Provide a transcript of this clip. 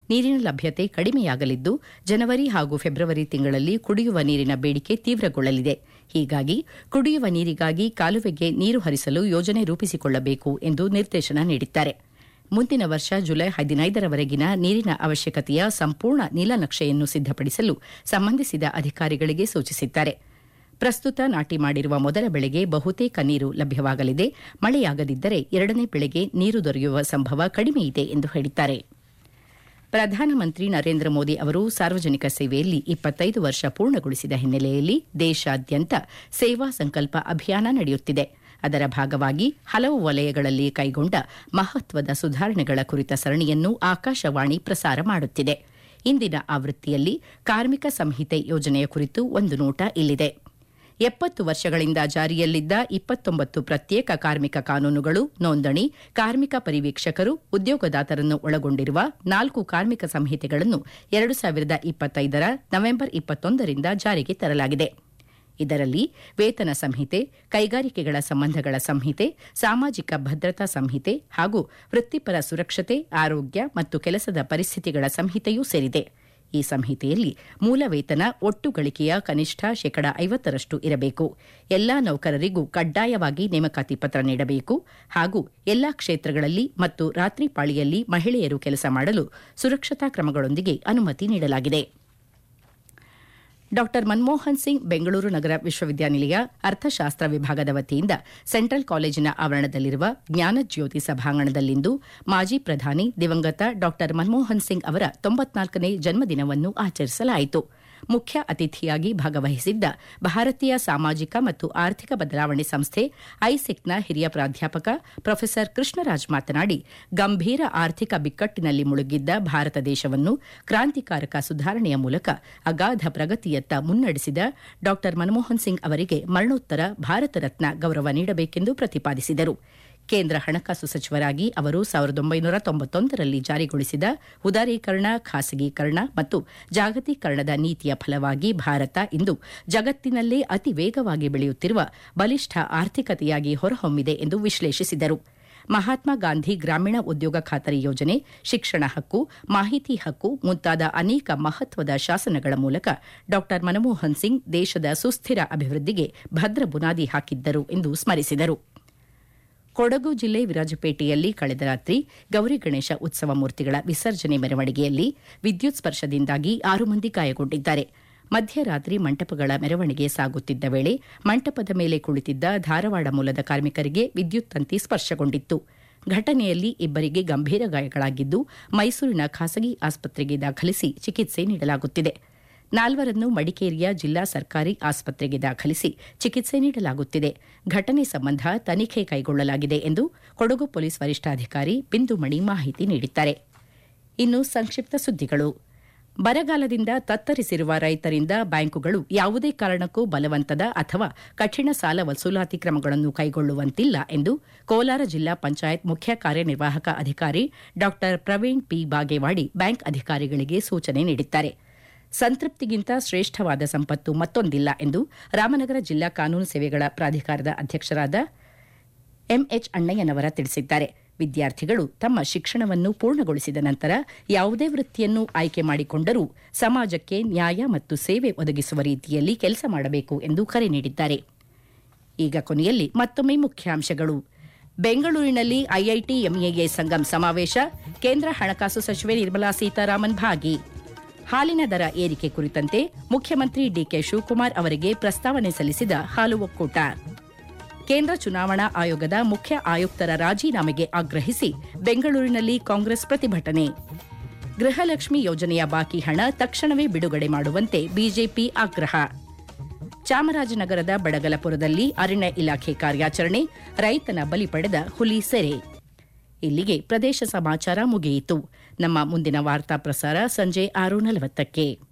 ನೀರಿನ ಲಭ್ಯತೆ ಕಡಿಮೆಯಾಗಲಿದ್ದು ಜನವರಿ ಹಾಗೂ ಫೆಬ್ರವರಿ ತಿಂಗಳಲ್ಲಿ ಕುಡಿಯುವ ನೀರಿನ ಬೇಡಿಕೆ ತೀವ್ರಗೊಳ್ಳಲಿದೆ ಹೀಗಾಗಿ ಕುಡಿಯುವ ನೀರಿಗಾಗಿ ಕಾಲುವೆಗೆ ನೀರು ಹರಿಸಲು ಯೋಜನೆ ರೂಪಿಸಿಕೊಳ್ಳಬೇಕು ಎಂದು ನಿರ್ದೇಶನ ನೀಡಿದ್ದಾರೆ ಮುಂದಿನ ವರ್ಷ ಜುಲೈ ಹದಿನೈದರವರೆಗಿನ ನೀರಿನ ಅವಶ್ಯಕತೆಯ ಸಂಪೂರ್ಣ ನೀಲನಕ್ಷೆಯನ್ನು ಸಿದ್ದಪಡಿಸಲು ಸಂಬಂಧಿಸಿದ ಅಧಿಕಾರಿಗಳಿಗೆ ಸೂಚಿಸಿದ್ದಾರೆ ಪ್ರಸ್ತುತ ನಾಟಿ ಮಾಡಿರುವ ಮೊದಲ ಬೆಳೆಗೆ ಬಹುತೇಕ ನೀರು ಲಭ್ಯವಾಗಲಿದೆ ಮಳೆಯಾಗದಿದ್ದರೆ ಎರಡನೇ ಬೆಳೆಗೆ ನೀರು ದೊರೆಯುವ ಸಂಭವ ಕಡಿಮೆ ಇದೆ ಎಂದು ಹೇಳಿದ್ದಾರೆ ಪ್ರಧಾನಮಂತ್ರಿ ನರೇಂದ್ರ ಮೋದಿ ಅವರು ಸಾರ್ವಜನಿಕ ಸೇವೆಯಲ್ಲಿ ಇಪ್ಪತ್ತೈದು ವರ್ಷ ಪೂರ್ಣಗೊಳಿಸಿದ ಹಿನ್ನೆಲೆಯಲ್ಲಿ ದೇಶಾದ್ಯಂತ ಸೇವಾ ಸಂಕಲ್ಪ ಅಭಿಯಾನ ನಡೆಯುತ್ತಿದೆ ಅದರ ಭಾಗವಾಗಿ ಹಲವು ವಲಯಗಳಲ್ಲಿ ಕೈಗೊಂಡ ಮಹತ್ವದ ಸುಧಾರಣೆಗಳ ಕುರಿತ ಸರಣಿಯನ್ನು ಆಕಾಶವಾಣಿ ಪ್ರಸಾರ ಮಾಡುತ್ತಿದೆ ಇಂದಿನ ಆವೃತ್ತಿಯಲ್ಲಿ ಕಾರ್ಮಿಕ ಸಂಹಿತೆ ಯೋಜನೆಯ ಕುರಿತು ಒಂದು ನೋಟ ಇಲ್ಲಿದೆ ಎಪ್ಪತ್ತು ವರ್ಷಗಳಿಂದ ಜಾರಿಯಲ್ಲಿದ್ದ ಇಪ್ಪತ್ತೊಂಬತ್ತು ಪ್ರತ್ಯೇಕ ಕಾರ್ಮಿಕ ಕಾನೂನುಗಳು ನೋಂದಣಿ ಕಾರ್ಮಿಕ ಪರಿವೀಕ್ಷಕರು ಉದ್ಯೋಗದಾತರನ್ನು ಒಳಗೊಂಡಿರುವ ನಾಲ್ಕು ಕಾರ್ಮಿಕ ಸಂಹಿತೆಗಳನ್ನು ಎರಡು ಸಾವಿರದ ಇಪ್ಪತ್ತೈದರ ನವೆಂಬರ್ ಇಪ್ಪತ್ತೊಂದರಿಂದ ಜಾರಿಗೆ ತರಲಾಗಿದೆ ಇದರಲ್ಲಿ ವೇತನ ಸಂಹಿತೆ ಕೈಗಾರಿಕೆಗಳ ಸಂಬಂಧಗಳ ಸಂಹಿತೆ ಸಾಮಾಜಿಕ ಭದ್ರತಾ ಸಂಹಿತೆ ಹಾಗೂ ವೃತ್ತಿಪರ ಸುರಕ್ಷತೆ ಆರೋಗ್ಯ ಮತ್ತು ಕೆಲಸದ ಪರಿಸ್ಥಿತಿಗಳ ಸಂಹಿತೆಯೂ ಸೇರಿದೆ ಈ ಸಂಹಿತೆಯಲ್ಲಿ ಮೂಲ ವೇತನ ಒಟ್ಟು ಗಳಿಕೆಯ ಕನಿಷ್ಠ ಶೇಕಡ ಐವತ್ತರಷ್ಟು ಇರಬೇಕು ಎಲ್ಲಾ ನೌಕರರಿಗೂ ಕಡ್ಡಾಯವಾಗಿ ನೇಮಕಾತಿ ಪತ್ರ ನೀಡಬೇಕು ಹಾಗೂ ಎಲ್ಲಾ ಕ್ಷೇತ್ರಗಳಲ್ಲಿ ಮತ್ತು ರಾತ್ರಿ ಪಾಳಿಯಲ್ಲಿ ಮಹಿಳೆಯರು ಕೆಲಸ ಮಾಡಲು ಸುರಕ್ಷತಾ ಕ್ರಮಗಳೊಂದಿಗೆ ಅನುಮತಿ ನೀಡಲಾಗಿದೆ ಡಾ ಮನಮೋಹನ್ ಸಿಂಗ್ ಬೆಂಗಳೂರು ನಗರ ವಿಶ್ವವಿದ್ಯಾನಿಲಯ ಅರ್ಥಶಾಸ್ತ್ರ ವಿಭಾಗದ ವತಿಯಿಂದ ಸೆಂಟ್ರಲ್ ಕಾಲೇಜಿನ ಆವರಣದಲ್ಲಿರುವ ಜ್ಞಾನಜ್ಯೋತಿ ಸಭಾಂಗಣದಲ್ಲಿಂದು ಮಾಜಿ ಪ್ರಧಾನಿ ದಿವಂಗತ ಡಾ ಮನಮೋಹನ್ ಸಿಂಗ್ ಅವರ ತೊಂಬತ್ನಾಲ್ಕನೇ ಜನ್ಮದಿನವನ್ನು ಆಚರಿಸಲಾಯಿತು ಮುಖ್ಯ ಅತಿಥಿಯಾಗಿ ಭಾಗವಹಿಸಿದ್ದ ಭಾರತೀಯ ಸಾಮಾಜಿಕ ಮತ್ತು ಆರ್ಥಿಕ ಬದಲಾವಣೆ ಸಂಸ್ಥೆ ಐಸಿಕ್ನ ಹಿರಿಯ ಪ್ರಾಧ್ಯಾಪಕ ಪ್ರೊಫೆಸರ್ ಕೃಷ್ಣರಾಜ್ ಮಾತನಾಡಿ ಗಂಭೀರ ಆರ್ಥಿಕ ಬಿಕ್ಕಟ್ಟಿನಲ್ಲಿ ಮುಳುಗಿದ್ದ ಭಾರತ ದೇಶವನ್ನು ಕ್ರಾಂತಿಕಾರಕ ಸುಧಾರಣೆಯ ಮೂಲಕ ಅಗಾಧ ಪ್ರಗತಿಯತ್ತ ಮುನ್ನಡೆಸಿದ ಡಾ ಮನಮೋಹನ್ ಸಿಂಗ್ ಅವರಿಗೆ ಮರಣೋತ್ತರ ಭಾರತ ರತ್ನ ಗೌರವ ನೀಡಬೇಕೆಂದು ಪ್ರತಿಪಾದಿಸಿದರು ಕೇಂದ್ರ ಹಣಕಾಸು ಸಚಿವರಾಗಿ ಅವರು ಸಾವಿರದ ಒಂಬೈನೂರ ತೊಂಬತ್ತೊಂದರಲ್ಲಿ ಜಾರಿಗೊಳಿಸಿದ ಉದಾರೀಕರಣ ಖಾಸಗೀಕರಣ ಮತ್ತು ಜಾಗತೀಕರಣದ ನೀತಿಯ ಫಲವಾಗಿ ಭಾರತ ಇಂದು ಜಗತ್ತಿನಲ್ಲೇ ಅತಿ ವೇಗವಾಗಿ ಬೆಳೆಯುತ್ತಿರುವ ಬಲಿಷ್ಠ ಆರ್ಥಿಕತೆಯಾಗಿ ಹೊರಹೊಮ್ಮಿದೆ ಎಂದು ವಿಶ್ಲೇಷಿಸಿದರು ಮಹಾತ್ಮ ಗಾಂಧಿ ಗ್ರಾಮೀಣ ಉದ್ಯೋಗ ಖಾತರಿ ಯೋಜನೆ ಶಿಕ್ಷಣ ಹಕ್ಕು ಮಾಹಿತಿ ಹಕ್ಕು ಮುಂತಾದ ಅನೇಕ ಮಹತ್ವದ ಶಾಸನಗಳ ಮೂಲಕ ಡಾ ಮನಮೋಹನ್ ಸಿಂಗ್ ದೇಶದ ಸುಸ್ಥಿರ ಅಭಿವೃದ್ಧಿಗೆ ಭದ್ರ ಬುನಾದಿ ಹಾಕಿದ್ದರು ಎಂದು ಸ್ಮರಿಸಿದರು ಕೊಡಗು ಜಿಲ್ಲೆ ವಿರಾಜಪೇಟೆಯಲ್ಲಿ ಕಳೆದ ರಾತ್ರಿ ಗೌರಿ ಗಣೇಶ ಉತ್ಸವ ಮೂರ್ತಿಗಳ ವಿಸರ್ಜನೆ ಮೆರವಣಿಗೆಯಲ್ಲಿ ವಿದ್ಯುತ್ ಸ್ಪರ್ಶದಿಂದಾಗಿ ಆರು ಮಂದಿ ಗಾಯಗೊಂಡಿದ್ದಾರೆ ಮಧ್ಯರಾತ್ರಿ ಮಂಟಪಗಳ ಮೆರವಣಿಗೆ ಸಾಗುತ್ತಿದ್ದ ವೇಳೆ ಮಂಟಪದ ಮೇಲೆ ಕುಳಿತಿದ್ದ ಧಾರವಾಡ ಮೂಲದ ಕಾರ್ಮಿಕರಿಗೆ ವಿದ್ಯುತ್ ತಂತಿ ಸ್ಪರ್ಶಗೊಂಡಿತ್ತು ಘಟನೆಯಲ್ಲಿ ಇಬ್ಬರಿಗೆ ಗಂಭೀರ ಗಾಯಗಳಾಗಿದ್ದು ಮೈಸೂರಿನ ಖಾಸಗಿ ಆಸ್ಪತ್ರೆಗೆ ದಾಖಲಿಸಿ ಚಿಕಿತ್ಸೆ ನೀಡಲಾಗುತ್ತಿದೆ ನಾಲ್ವರನ್ನು ಮಡಿಕೇರಿಯ ಜಿಲ್ಲಾ ಸರ್ಕಾರಿ ಆಸ್ಪತ್ರೆಗೆ ದಾಖಲಿಸಿ ಚಿಕಿತ್ಸೆ ನೀಡಲಾಗುತ್ತಿದೆ ಘಟನೆ ಸಂಬಂಧ ತನಿಖೆ ಕೈಗೊಳ್ಳಲಾಗಿದೆ ಎಂದು ಕೊಡಗು ಪೊಲೀಸ್ ವರಿಷ್ಠಾಧಿಕಾರಿ ಬಿಂದುಮಣಿ ಮಾಹಿತಿ ನೀಡಿದ್ದಾರೆ ಇನ್ನು ಸಂಕ್ಷಿಪ್ತ ಸುದ್ದಿಗಳು ಬರಗಾಲದಿಂದ ತತ್ತರಿಸಿರುವ ರೈತರಿಂದ ಬ್ಯಾಂಕುಗಳು ಯಾವುದೇ ಕಾರಣಕ್ಕೂ ಬಲವಂತದ ಅಥವಾ ಕಠಿಣ ಸಾಲ ವಸೂಲಾತಿ ಕ್ರಮಗಳನ್ನು ಕೈಗೊಳ್ಳುವಂತಿಲ್ಲ ಎಂದು ಕೋಲಾರ ಜಿಲ್ಲಾ ಪಂಚಾಯತ್ ಮುಖ್ಯ ಕಾರ್ಯನಿರ್ವಾಹಕ ಅಧಿಕಾರಿ ಡಾ ಪ್ರವೀಣ್ ಪಿ ಬಾಗೇವಾಡಿ ಬ್ಯಾಂಕ್ ಅಧಿಕಾರಿಗಳಿಗೆ ಸೂಚನೆ ನೀಡಿದ್ದಾರೆ ಸಂತೃಪ್ತಿಗಿಂತ ಶ್ರೇಷ್ಠವಾದ ಸಂಪತ್ತು ಮತ್ತೊಂದಿಲ್ಲ ಎಂದು ರಾಮನಗರ ಜಿಲ್ಲಾ ಕಾನೂನು ಸೇವೆಗಳ ಪ್ರಾಧಿಕಾರದ ಅಧ್ಯಕ್ಷರಾದ ಎಂಎಚ್ ಅಣ್ಣಯ್ಯನವರ ತಿಳಿಸಿದ್ದಾರೆ ವಿದ್ಯಾರ್ಥಿಗಳು ತಮ್ಮ ಶಿಕ್ಷಣವನ್ನು ಪೂರ್ಣಗೊಳಿಸಿದ ನಂತರ ಯಾವುದೇ ವೃತ್ತಿಯನ್ನು ಆಯ್ಕೆ ಮಾಡಿಕೊಂಡರೂ ಸಮಾಜಕ್ಕೆ ನ್ಯಾಯ ಮತ್ತು ಸೇವೆ ಒದಗಿಸುವ ರೀತಿಯಲ್ಲಿ ಕೆಲಸ ಮಾಡಬೇಕು ಎಂದು ಕರೆ ನೀಡಿದ್ದಾರೆ ಈಗ ಕೊನೆಯಲ್ಲಿ ಮತ್ತೊಮ್ಮೆ ಮುಖ್ಯಾಂಶಗಳು ಬೆಂಗಳೂರಿನಲ್ಲಿ ಐಐಟಿ ಎಂಎಎ ಸಂಗಮ್ ಸಮಾವೇಶ ಕೇಂದ್ರ ಹಣಕಾಸು ಸಚಿವೆ ನಿರ್ಮಲಾ ಸೀತಾರಾಮನ್ ಭಾಗಿ ಹಾಲಿನ ದರ ಏರಿಕೆ ಕುರಿತಂತೆ ಮುಖ್ಯಮಂತ್ರಿ ಡಿಕೆ ಶಿವಕುಮಾರ್ ಅವರಿಗೆ ಪ್ರಸ್ತಾವನೆ ಸಲ್ಲಿಸಿದ ಹಾಲು ಒಕ್ಕೂಟ ಕೇಂದ್ರ ಚುನಾವಣಾ ಆಯೋಗದ ಮುಖ್ಯ ಆಯುಕ್ತರ ರಾಜೀನಾಮೆಗೆ ಆಗ್ರಹಿಸಿ ಬೆಂಗಳೂರಿನಲ್ಲಿ ಕಾಂಗ್ರೆಸ್ ಪ್ರತಿಭಟನೆ ಗೃಹಲಕ್ಷ್ಮಿ ಯೋಜನೆಯ ಬಾಕಿ ಹಣ ತಕ್ಷಣವೇ ಬಿಡುಗಡೆ ಮಾಡುವಂತೆ ಬಿಜೆಪಿ ಆಗ್ರಹ ಚಾಮರಾಜನಗರದ ಬಡಗಲಪುರದಲ್ಲಿ ಅರಣ್ಯ ಇಲಾಖೆ ಕಾರ್ಯಾಚರಣೆ ರೈತನ ಬಲಿ ಪಡೆದ ಹುಲಿ ಸೆರೆ ಇಲ್ಲಿಗೆ ಪ್ರದೇಶ ಸಮಾಚಾರ ಮುಗಿಯಿತು ನಮ್ಮ ಮುಂದಿನ ವಾರ್ತಾ ಪ್ರಸಾರ ಸಂಜೆ ಆರು ನಲವತ್ತಕ್ಕೆ